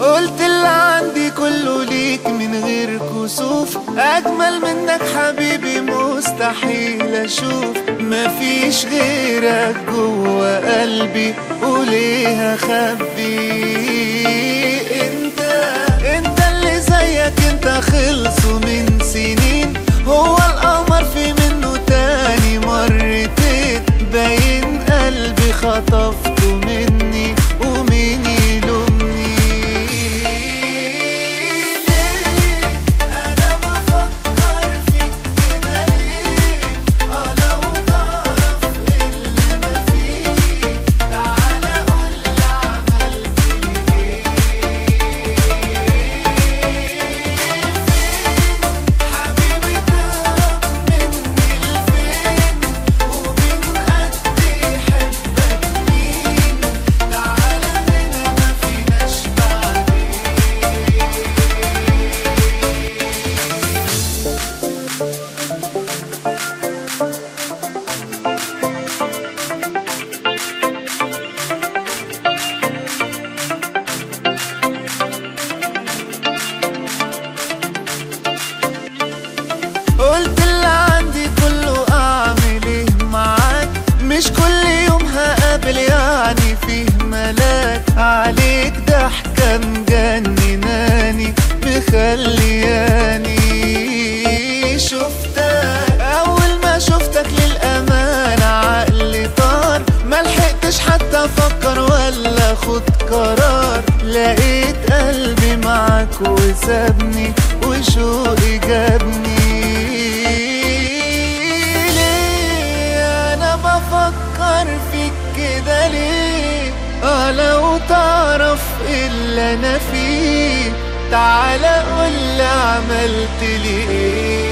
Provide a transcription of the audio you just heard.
قلت اللي عندي كله ليك من غير كسوف اجمل منك حبيبي مستحيل اشوف مفيش غيرك جوا قلبي وليه اخبي انت انت اللي زيك انت خلصوا من سنين هو القمر في منه تاني مرتين باين قلبي خطفته مني ومين يلومني ليه انا بفكر فيك كده ليه اه لو تعرف اللي انا فيه تعالى قولي عملت لي حبيبي تعب مني لفين ومن قد يحبك مين تعالى هنا ما فيناش بعدين قلت اللي عندي كله اعمل ايه معاك مش كل يوم هقابل يعني فيه ملاك عليك ضحكة مجنناني مخلياني شفتك اول ما شفتك للامانة عقلي طار ملحقتش حتى افكر ولا اخد قرار لقيت قلبي معاك وسابني وشوقي جابني ليه انا بفكر فيك كده ليه اه لو تعرف اللي انا فيه تعالى قولي عملت لي ايه